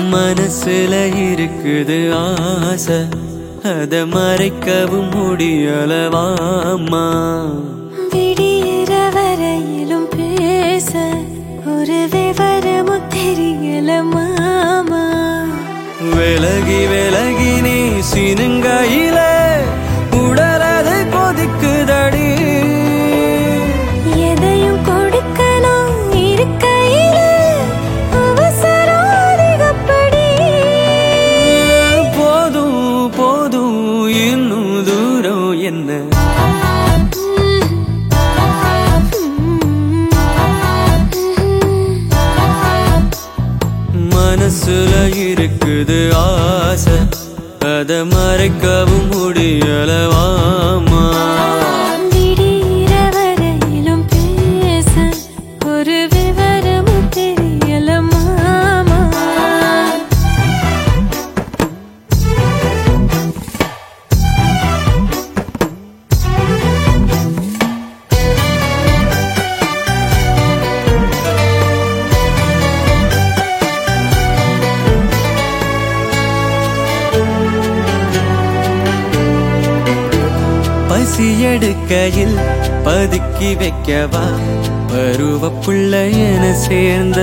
மனசுல இருக்குது ஆசை அத மறைக்கவும் முடியலவாமா விடியிற வரையிலும் பேச ஒரு விவரமும் தெரியல மாமா விலகி விலகி நீ சினுங்கையில உடலது கொதிக்குதடி எதையும் கொடுக்கணும் இருக்கையில அவசரம் அதிகப்படி போதும் போதும் இன்னும் தூரம் என்ன மனசுல இருக்குது ஆசை அத மறைக்கவும் முடியலவாமா விடியிற வரையிலும் பேச ஒரு விவரமும் தெரியல மாமா பசி எடுக்கையில் பதுக்கி வைக்கவா பருவ புள்ள என சேர்ந்த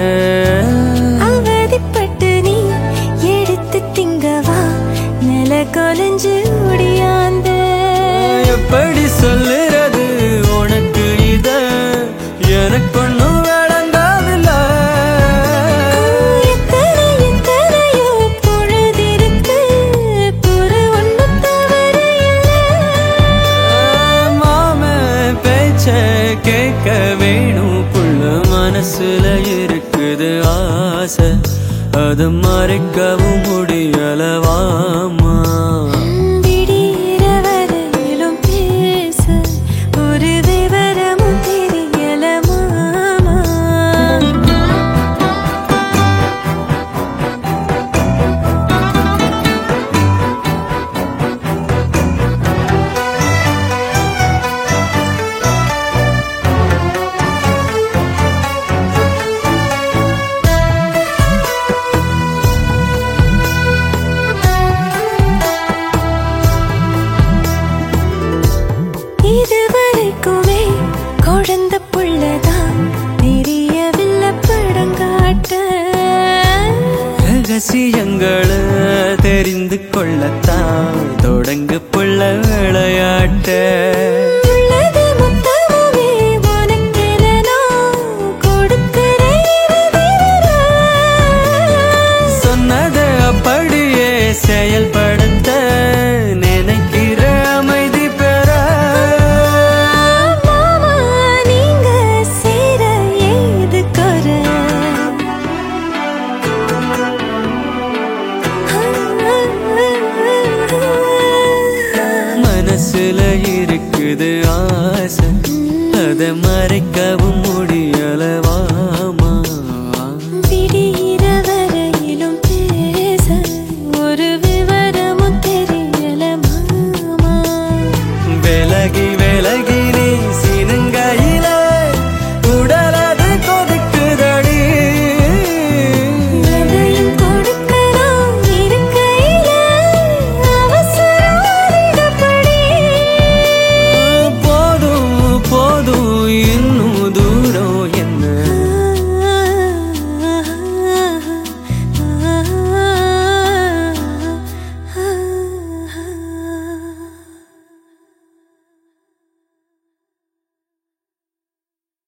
அவதிப்பட்டு நீ எடுத்து திங்கவா நில கொலைஞ்சு முடியாந்த எப்படி சொல்லுறது உனக்கு இத எனக்கு ஒண்ணும் விளங்காதில்ல எத்தனை எத்தனையோ பொழுதிருக்கு பொறு ஒண்ணும் தவறு மாம பேச்ச கேட்க வேணும் புள்ள மனசுல இருக்குது ஆசை அது மறைக்கவும் முடியலவாமா விடியிற வரையிலும் பேச ஒரு விவரமும் தெரியல மாமா இதுவரைக்குமே குழந்த புள்ளதான் தெரியவில்லை படங்காட்ட ரகசியங்களை தெரிந்து கொள்ளத்தான் தொடங்கு புள்ள விளையாட்ட உள்ளது மொத்தமுமே உனக்கென நான் கொடுக்கிறேன் சொன்னதை அப்படியே செயல்படுத்த நினைக்கிற அமைதி பெற மாமா நீங்க சேர ஏது குறை மனசுல இருக்குது ஆசை அதை மறைக்கவும் முடியல